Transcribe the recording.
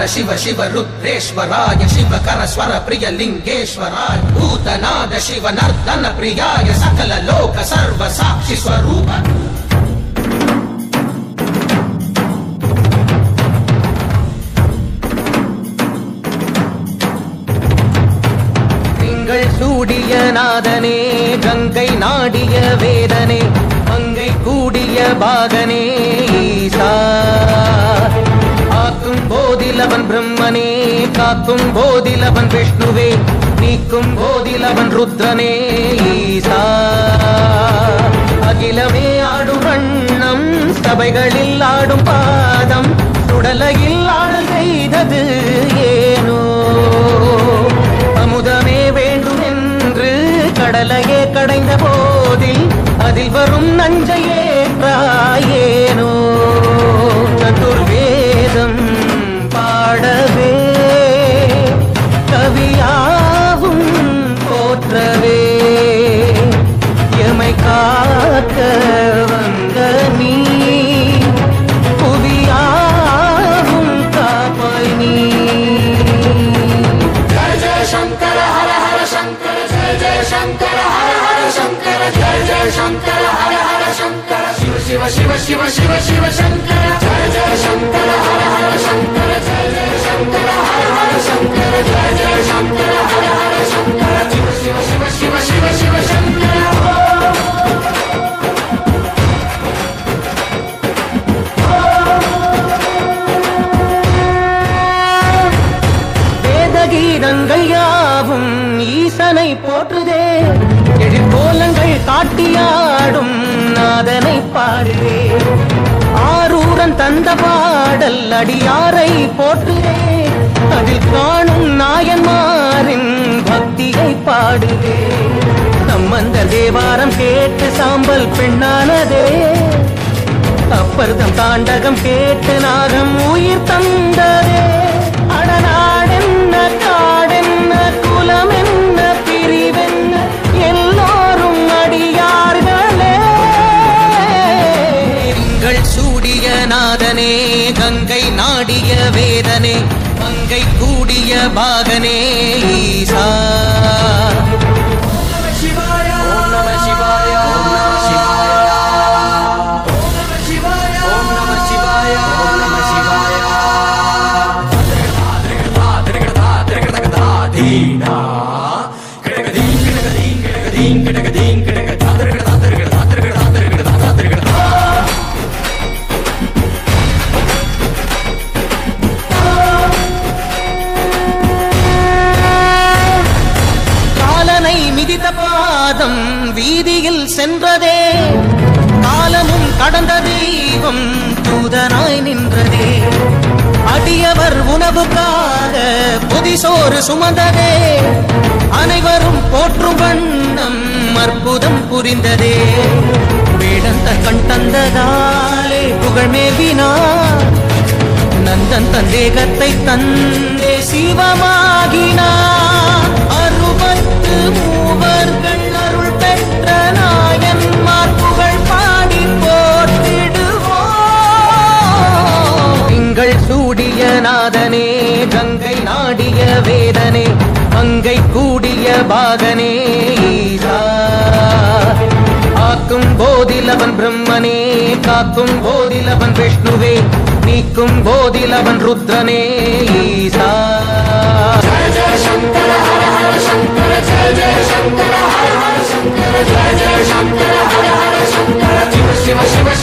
शिव शिव रुद्रेश्वराय शिव कर स्वर प्रिय लिंगेश्वराय भूतनाद शिव नर्दन प्रियाय सकल लोक सर्व साक्षि स्वरूप திங்கள் சூடிய நாதனே கங்கை நாடிய வேதனே மங்கை கூடிய பாகனே ஈசா ஆக்கும் போதிலவன் பிரம்மனே காக்கும் போதிலவன் விஷ்ணுவே நீக்கும் போதிலவன் ருத்ரனே ஈசா அகிலமே ஆடும் வண்ணம் சபைகளில் ஆடும் பாதம் சுடலையில் ஆடல் செய்தது ஏனோ அமுதமே வேண்டும் என்று கடலையே கடைந்த போதில் அதில் வரும் நஞ்சையே ஏனோ சதுர்வேதம் பாடவே கவியாவும் போற்றவே எமை காக்க வந்த நீ புவியாவும் காப்பாய் நீ வேதகீதங்கள் யாவும் ஈசனை போற்றுதே எழிற்கோலங்கள் காட்டியாடும் நாதனை பாடுவே ஆரூரன் தந்த பாடல் அடியாரை போற்றுதே அதில் காணும் நாயன்மாரின் பக்தியை பாடுவே சம்பந்த தேவாரம் கேட்டு சாம்பல் பெண்ணானதே அப்பர்தம் தாண்டகம் கேட்டு நாகம் உயிர் தந்ததே அடநாடென்ன காடென்ன குலமென்ன பிரிவென்ன எல்லோரும் அடியார்களே திங்கள் சூடிய நாதனே கங்கை நாடிய வேதனே மங்கை கூடிய பாகனே ஈசா ஓம் நம சிவாய ஓம் நம சிவாய ஓம் நம சிவாய ஓம் நம சிவாய காலனை மிதித்த பாதம் வீதியில் சென்றதே காலமும் கடந்த தெய்வம் தூதனாய் நின்றதே அடியவர் உணவுக்காக புதிசோறு சுமந்ததே அனைவரும் போற்றும் வண்ணம் அற்புதம் புரிந்ததே வேடந்த கண் தந்ததாலே புகழ் மேவினார் நந்தன் தந்தேகத்தை தந்தே சிவமாகினார் அறுபத்து மூவர்கள் அருள் பெற்ற நாயன்மார் புகழ் பாடி போற்றிடுவோம் திங்கள் சூடிய நாதனே கங்கை நாடிய வேதனே மங்கை கூடிய பாகனே ஈசா ஆக்கும் போதிலவன் பிரம்மனே காக்கும் போதிலவன் விஷ்ணுவே நீக்கும் போதிலவன் ருத்ரனே ஈசா शिव शिव शिव